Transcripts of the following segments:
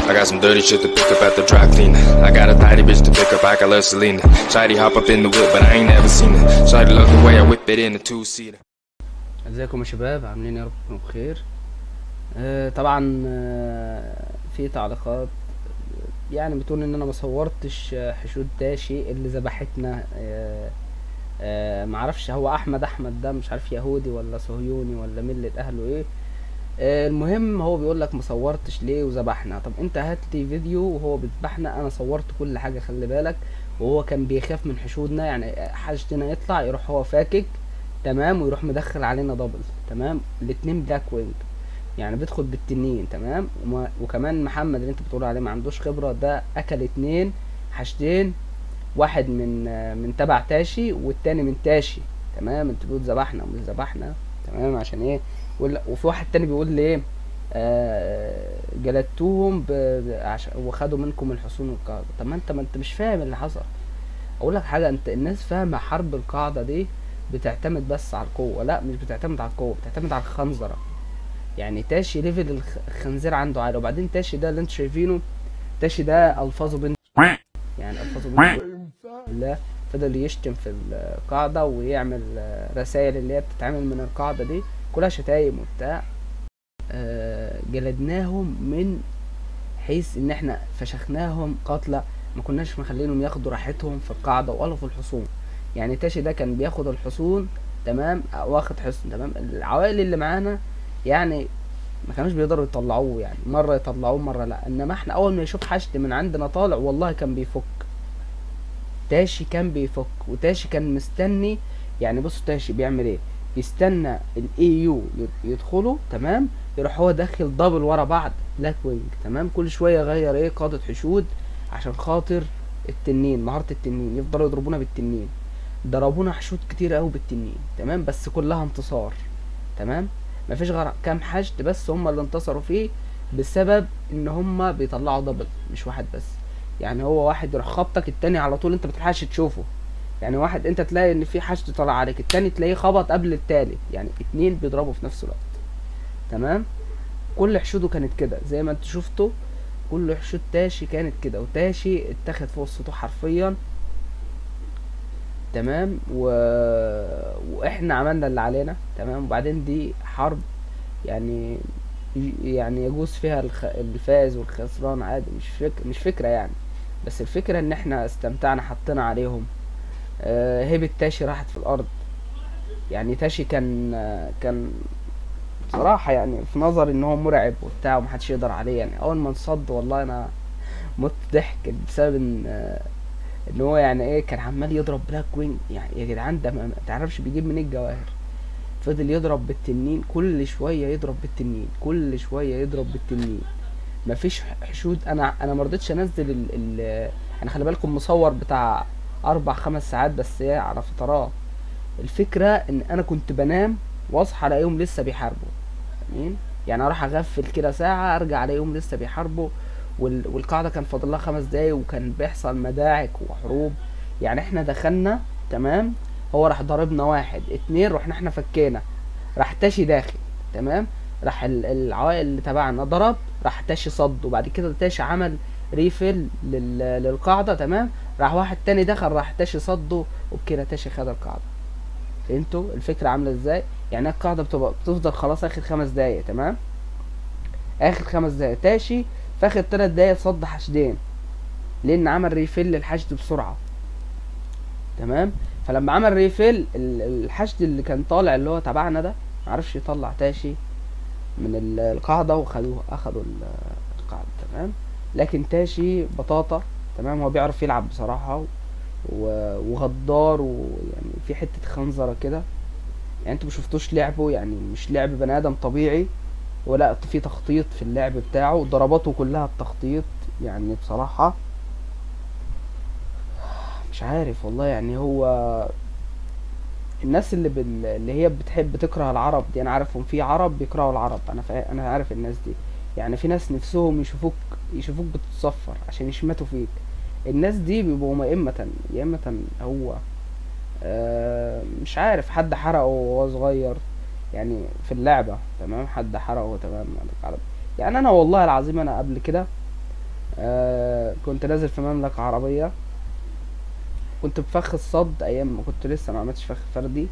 I got some dirty shit to pick up at the dry cleaner. I got a tidy bitch to pick up, I got love Selena. Shady hop up in the whip, but I ain't never seen her. Shady love the way I whip it in a two seater. ازيكم يا شباب عاملين يا رب تكونوا بخير آه طبعا آه في تعليقات يعني بتقول ان انا ما صورتش آه، حشود داشي اللي ذبحتنا آه آه معرفش هو احمد احمد ده مش عارف يهودي ولا صهيوني ولا ملة اهله ايه آه المهم هو بيقول لك ما صورتش ليه وذبحنا طب انت هات لي فيديو وهو بيذبحنا انا صورت كل حاجه خلي بالك وهو كان بيخاف من حشودنا يعني حاجتنا يطلع يروح هو فاكك تمام ويروح مدخل علينا دبل تمام الاتنين بلاك وينج يعني بيدخل بالتنين تمام وما وكمان محمد اللي انت بتقول عليه ما عندوش خبره ده اكل اتنين حشتين واحد من آه، من تبع تاشي والتاني من تاشي تمام انت بتقول ذبحنا ومش ذبحنا تمام عشان ايه ولا- وفي واحد تاني بيقول لي ايه آه جلدتوهم ب... ب- عشان وخدوا منكم الحصون والقاعده طب ما انت ما انت مش فاهم اللي حصل اقول لك حاجه انت الناس فاهمه حرب القاعده دي بتعتمد بس على القوه لا مش بتعتمد على القوه بتعتمد على الخنزره يعني تاشي ليفل الخ- الخنزير عنده عالي وبعدين تاشي ده اللي انتوا شايفينه تاشي ده الفاظه بنت يعني الفاظه بنت لا فضل يشتم في القاعده ويعمل رسائل اللي هي بتتعمل من القاعده دي كلها شتايم وبتاع آه، جلدناهم من حيث ان احنا فشخناهم قتلى ما كناش مخلينهم ياخدوا راحتهم في القاعده ولا في الحصون يعني تاشي ده كان بياخد الحصون تمام واخد حصن تمام العوائل اللي معانا يعني ما كانوش بيقدروا يطلعوه يعني مره يطلعوه مره لا انما احنا اول ما يشوف حشد من عندنا طالع والله كان بيفك تاشي كان بيفك وتاشي كان مستني يعني بص تاشي بيعمل ايه بيستنى الاي يو يدخلوا تمام يروح هو داخل دبل ورا بعض بلاك وينج تمام كل شويه يغير ايه قاده حشود عشان خاطر التنين مهاره التنين يفضلوا يضربونا بالتنين ضربونا حشود كتير قوي بالتنين تمام بس كلها انتصار تمام مفيش غير كام حشد بس هم اللي انتصروا فيه بسبب ان هم بيطلعوا دبل مش واحد بس يعني هو واحد يروح خبطك التاني على طول انت بتلحقش تشوفه يعني واحد انت تلاقي ان في حشد طلع عليك التاني تلاقيه خبط قبل التالت يعني اتنين بيضربوا في نفس الوقت تمام كل حشوده كانت كده زي ما انت شفتوا كل حشود تاشي كانت كده وتاشي اتاخد فوق السطوح حرفيا تمام و... واحنا عملنا اللي علينا تمام وبعدين دي حرب يعني يعني يجوز فيها الخ... الفائز والخسران عادي مش فك... مش فكرة يعني بس الفكرة ان احنا استمتعنا حطينا عليهم آه هيبة تاشي راحت في الارض يعني تاشي كان آه كان بصراحة يعني في نظري ان هو مرعب وبتاع ومحدش يقدر عليه يعني اول ما انصد والله انا مت ضحك بسبب ان آه ان هو يعني ايه كان عمال يضرب بلاك وينج يعني يا جدعان ده ما ما تعرفش بيجيب منين الجواهر فضل يضرب بالتنين كل شويه يضرب بالتنين كل شويه يضرب بالتنين مفيش حشود انا انا ما رضيتش انزل ال ال انا خلي بالكم مصور بتاع اربع خمس ساعات بس ايه على فترات الفكره ان انا كنت بنام واصحى الاقيهم لسه بيحاربوا فاهمين يعني اروح اغفل كده ساعه ارجع الاقيهم لسه بيحاربوا وال... والقاعده كان فاضل لها خمس دقايق وكان بيحصل مداعك وحروب يعني احنا دخلنا تمام هو راح ضربنا واحد اتنين رحنا احنا فكينا راح تاشي داخل تمام راح ال- العوائل اللي تبعنا ضرب راح تاشي صد وبعد كده تاشي عمل ريفل لل... للقاعده تمام راح واحد تاني دخل راح تاشي صده وبكده تاشي خد القاعده فهمتوا الفكره عامله ازاي يعني القاعده بتبقى بتفضل خلاص اخر خمس دقايق تمام اخر خمس دقايق تاشي في اخر تلات دقايق صد حشدين لان عمل ريفيل للحشد بسرعه تمام فلما عمل ريفيل ال- الحشد اللي كان طالع اللي هو تبعنا ده معرفش يطلع تاشي من ال- القاعده وخدوه اخدوا ال- القاعده تمام لكن تاشي بطاطا تمام هو بيعرف يلعب بصراحه و- وغدار ويعني في حته خنزره كده يعني انتوا مشفتوش لعبه يعني مش لعب بني ادم طبيعي ولا في تخطيط في اللعب بتاعه ضرباته كلها التخطيط يعني بصراحة مش عارف والله يعني هو الناس اللي بال... اللي هي بتحب تكره العرب دي انا عارفهم في عرب بيكرهوا العرب انا فا... انا عارف الناس دي يعني في ناس نفسهم يشوفوك يشوفوك بتتصفر عشان يشمتوا فيك الناس دي بيبقوا يا اما يا اما هو آه مش عارف حد حرقه وهو صغير يعني في اللعبة تمام حد حرقه تمام على- يعني انا والله العظيم انا قبل كده آه كنت نازل في مملكة عربية كنت بفخ الصد ايام ما كنت لسه ما عملتش فخ فردي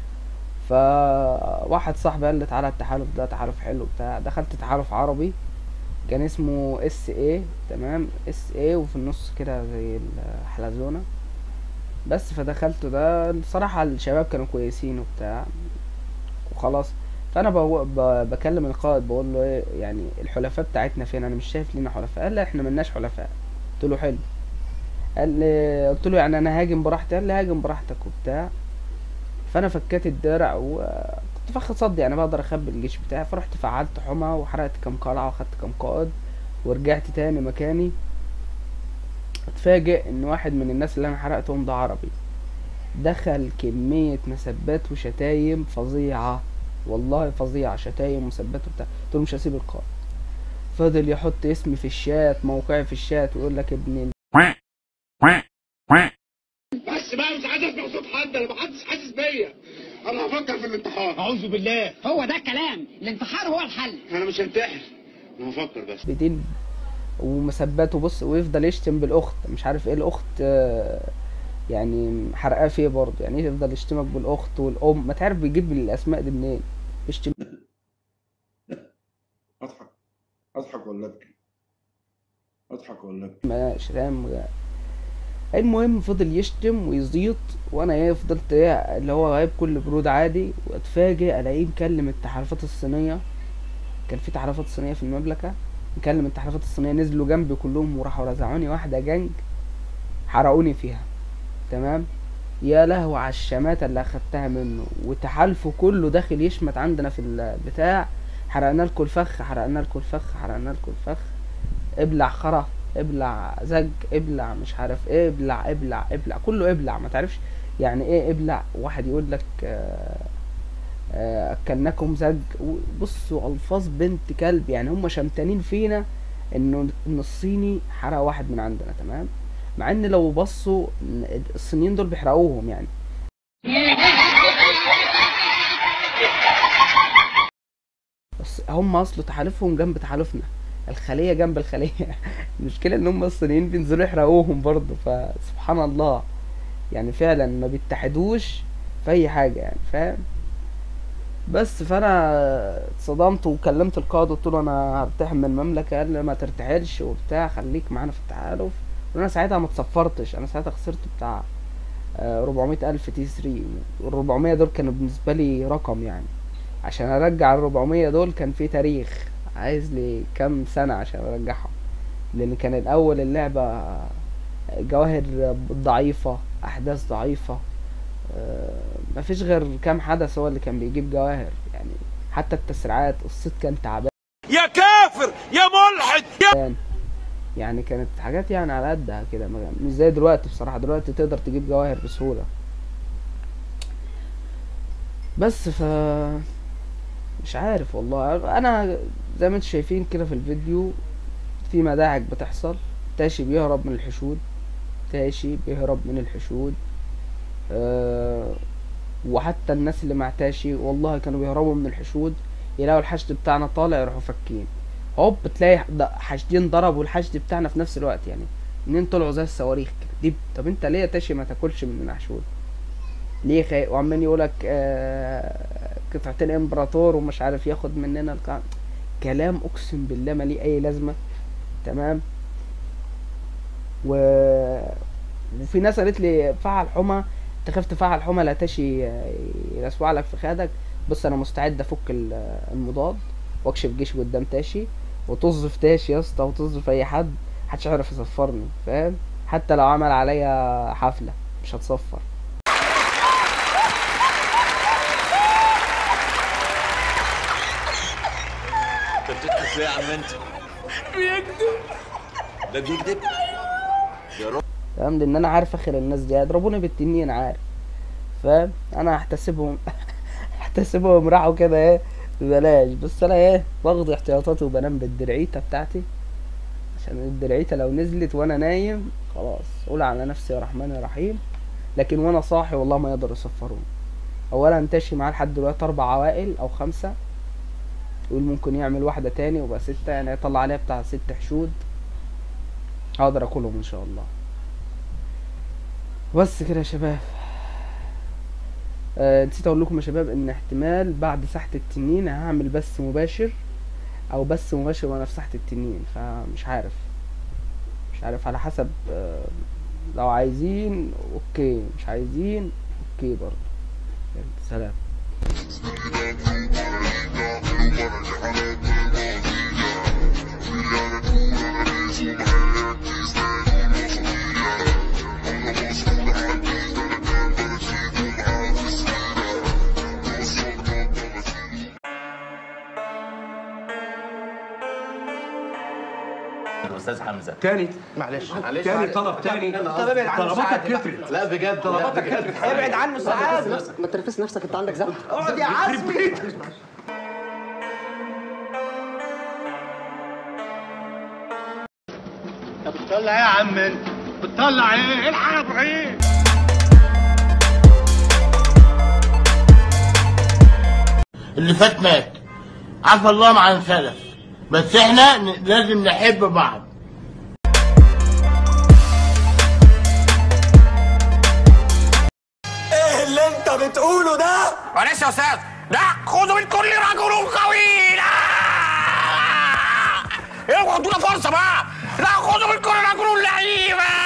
فواحد صاحبي قال لي تعالى التحالف ده تحالف حلو بتاع دخلت تحالف عربي كان اسمه اس اي تمام اس اي وفي النص كده زي الحلزونة بس فدخلت ده الصراحة الشباب كانوا كويسين وبتاع وخلاص فانا بو... ب... بكلم القائد بقول له ايه يعني الحلفاء بتاعتنا فين انا مش شايف لينا حلفاء قال لي احنا ملناش حلفاء قلت له حلو قال لي قلت له يعني انا هاجم براحتي قال لي هاجم براحتك وبتاع فانا فكيت الدرع وكنت فخ صد يعني بقدر اخبي الجيش بتاعي فرحت فعلت حمى وحرقت كام قلعه واخدت كام قائد ورجعت تاني مكاني اتفاجئ ان واحد من الناس اللي انا حرقتهم ده عربي دخل كمية مسبات وشتايم فظيعة والله فظيعة شتايم ومسبات وبتاع قلت له مش هسيب القائد فضل يحط اسمي في الشات موقعي في الشات ويقول لك ابن ال- بس بقى مش عايز اسمع صوت حد انا محدش حاسس بيا انا هفكر في الانتحار أعوذ بالله هو ده الكلام الانتحار هو الحل انا مش هنتحر انا هفكر بس بدين ومسبات وبص ويفضل يشتم بالاخت مش عارف ايه الاخت آه، يعني حرقاه فيه برضه يعني ايه يفضل يشتمك بالاخت والام ما تعرف بيجيب الاسماء دي منين يشتم اضحك اضحك ولا ابكي اضحك ولا ابكي ماشي فاهم المهم فضل يشتم ويزيط وانا ايه فضلت ايه اللي هو غايب كل برود عادي واتفاجئ الاقيه مكلم التحالفات الصينيه كان في تحالفات صينيه في المملكه مكلم التحالفات الصينيه نزلوا جنبي كلهم وراحوا رزعوني واحده جنج حرقوني فيها تمام يا لهو على الشماتة اللي اخدتها منه وتحالفه كله داخل يشمت عندنا في البتاع حرقنا لكم الفخ حرقنا لكم الفخ حرقنا لكم الفخ ابلع خرا ابلع زج ابلع مش عارف ايه ابلع ابلع ابلع كله ابلع ما تعرفش يعني ايه ابلع واحد يقول لك آه، آه، اكلناكم زج بصوا الفاظ بنت كلب يعني هم شمتانين فينا انه ان الصيني حرق واحد من عندنا تمام مع ان لو بصوا إن الصينيين دول بيحرقوهم يعني بس هم اصله تحالفهم جنب تحالفنا الخليه جنب الخليه المشكله ان هم الصينيين بينزلوا يحرقوهم برضه فسبحان الله يعني فعلا ما بيتحدوش في اي حاجه يعني فاهم بس فانا اتصدمت وكلمت القائد قلت له انا هرتحل من المملكه قال لي ما ترتحلش وبتاع خليك معانا في التحالف وانا ساعتها ما اتصفرتش انا ساعتها خسرت بتاع ربعمية الف تي 3 والربعمية دول كانوا بالنسبه لي رقم يعني عشان ارجع الربعمية دول كان في تاريخ عايز لي كام سنة عشان ارجعهم لان كان الاول اللعبة جواهر ضعيفة احداث ضعيفة آه، مفيش غير كام حدث هو اللي كان بيجيب جواهر يعني حتى التسريعات الصيت كان تعبان يا كافر يا ملحد يا يعني كانت حاجات يعني على قدها كده ما- مش زي دلوقتي بصراحة دلوقتي تقدر تجيب جواهر بسهولة بس ف مش عارف والله انا زي ما انتم شايفين كده في الفيديو في مداعك بتحصل تاشي بيهرب من الحشود تاشي بيهرب من الحشود أه وحتى الناس اللي مع تاشي والله كانوا بيهربوا من الحشود يلاقوا الحشد بتاعنا طالع يروحوا فكين هوب تلاقي د- حاشدين ضربوا الحشد بتاعنا في نفس الوقت يعني اتنين طلعوا زي الصواريخ كده دي طب انت ليه يا تاشي ما تاكلش من حشود ليه خي... وعمال يقولك آه... قطعتين امبراطور ومش عارف ياخد مننا القاع كلام اقسم بالله ما ليه اي لازمه تمام و... وفي ناس قالت لي فعل حمى تخاف تفعل حمى لا تشي يلسوع لك في خدك بص انا مستعد افك ال- المضاد واكشف جيش قدام تاشي وطز في تاشي يا اسطى وطز في اي حد محدش هيعرف يصفرني فاهم حتى لو عمل عليا حفله مش هتصفر انت بتضحك ليه يا عم انت؟ بيكذب ده بيكذب؟ يا رب تمام لان انا عارف اخر الناس دي هيضربوني بالتنين عارف فاهم انا هحتسبهم هحتسبهم راحوا كده ايه ببلاش بس انا ايه باخد احتياطاتي وبنام بالدرعيته بتاعتي عشان الدرعيته لو نزلت وانا نايم خلاص قول على نفسي يا رحمن يا رحيم لكن وانا صاحي والله ما يقدروا يصفروني اولا تاشي معاه لحد دلوقتي اربع عوائل او خمسه يقول ممكن يعمل واحده تاني وبقى سته يعني يطلع عليها بتاع ست حشود هقدر اكلهم ان شاء الله بس كده يا شباب آه نسيت اقول لكم يا شباب ان احتمال بعد ساحة التنين هعمل بث مباشر او بث مباشر وانا في ساحة التنين فمش عارف مش عارف على حسب آه لو عايزين اوكي مش عايزين اوكي برضه يلا، سلام الاستاذ حمزه تاني معلش معلش تاني طلب تاني طلباتك كترت لا بجد طلباتك كترت ابعد عنه ساعات ما تنفس نفسك انت عندك زهق اقعد يا عزمي بتطلع ايه يا عم انت بتطلع ايه الحق يا ابراهيم اللي فات مات عفى الله عن سلف بس احنا ن- لازم نحب بعض ايه اللي انت بتقوله ده؟ معلش يا استاذ لا خذوا من كل رجل قوي لا اوعوا ادونا فرصه بقى لا خذوا من كل رجل لعيبه